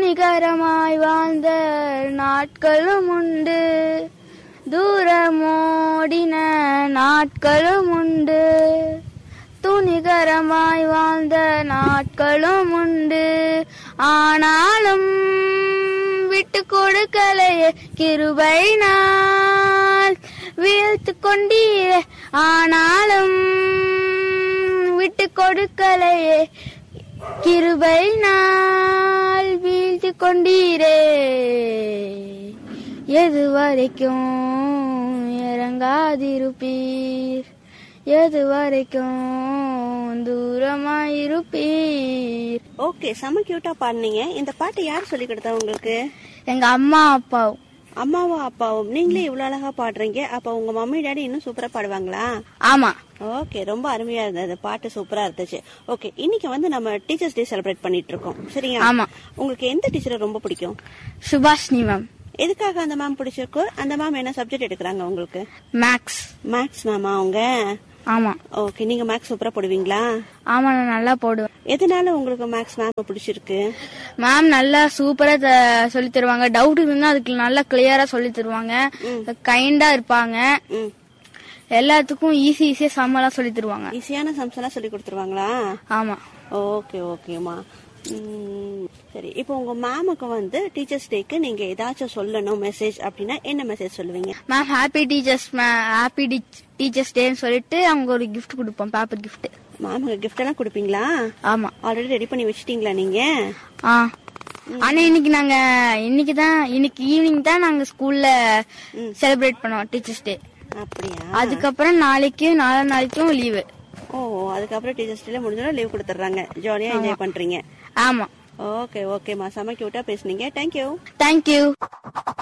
துணிகரமாய் வாழ்ந்த நாட்களும் உண்டு தூரமோடின நாட்களும் உண்டு துணிகரமாய் வாழ்ந்த நாட்களும் உண்டு ஆனாலும் விட்டு கொடுக்கலையே கிருபை நாள் வீழ்த்து கொண்டீரே ஆனாலும் விட்டு கொடுக்கலையே கிருபை நாள் வீழ்த்து கொண்டீரே எது வரைக்கும் இறங்காதிருப்பீர் எது வரைக்கும் தூரமாயிருப்பீர் ஓகே செம கியூட்டா பாடுனீங்க இந்த பாட்டு யார் சொல்லி கொடுத்தா உங்களுக்கு எங்க அம்மா அப்பாவும் அம்மாவும் அப்பாவும் நீங்களே இவ்வளவு அழகா பாடுறீங்க அப்ப உங்க மம்மி டாடி இன்னும் சூப்பரா பாடுவாங்களா ஆமா ஓகே ரொம்ப அருமையா இருந்தது பாட்டு சூப்பரா இருந்துச்சு ஓகே இன்னைக்கு வந்து நம்ம டீச்சர்ஸ் டே செலிப்ரேட் பண்ணிட்டு இருக்கோம் சரியா ஆமா. உங்களுக்கு எந்த டீச்சரை ரொம்ப பிடிக்கும் சுபாஷினி மேம் எதுக்காக அந்த மேம் பிடிச்சிருக்கு அந்த மேம் என்ன சப்ஜெக்ட் எடுக்கிறாங்க உங்களுக்கு மேக்ஸ் மேக்ஸ் மேமா அவங்க ஆமா ஓகே நீங்க மேக்ஸ் சூப்பரா போடுவீங்களா ஆமா நான் நல்லா போடுவேன் எதனால உங்களுக்கு மேக்ஸ் மேம் பிடிச்சிருக்கு மேம் நல்லா சூப்பரா த- சொல்லி தருவாங்க டவுட் இருந்தா அதுக்கு நல்லா கிளியரா சொல்லி தருவாங்க கைண்டா இருப்பாங்க ம் எல்லாத்துக்கும் ஈஸி ஈஸியா சம்மெல்லாம் சொல்லி தருவாங்க ஈஸியான சம்ஸ் எல்லாம் சொல்லி கொடுத்துருவாங்களா ஆமா ஓகே ஓகேம்மா ம், சரி இப்போ உங்க மேமுக்கு வந்து டீச்சர்ஸ் டேக்கு நீங்க ஏதாச்சும் சொல்லணும் மெசேஜ் அப்படின்னா என்ன மெசேஜ் சொல்லுவீங்க ma'am happy teachers happy teachers டேன்னு சொல்லிட்டு அவங்க ஒரு கிஃப்ட் கொடுப்போம் பேப்பர் கிஃப்ட் மேமுக்கு கிஃப்ட் எல்லாம் கொடுப்பீங்களா ஆமா ஆல்ரெடி ரெடி பண்ணி வச்சிட்டீங்களா நீங்க ஆ ஆனா இன்னைக்கு நாங்க இன்னைக்கு தான் இன்னைக்கு ஈவினிங் தான் நாங்க ஸ்கூல்ல செலிப்ரேட் பண்ணுவோம் டீச்சர்ஸ் டே அப்படியா அதுக்கப்புறம் நாளைக்கு நாலா நாளைக்கும் லீவு ஓ அதுக்கப்புறம் டீச்சர்ஸ் டேல முடிஞ்சாலும் லீவ் கொடுத்துட்றாங்க ஜாலியா என்ஜாய் பண்றீங்க ஆமா ஓகே ஓகேம்மா செம கியூட்டா பேசுனீங்க தேங்க்யூ தேங்க்யூ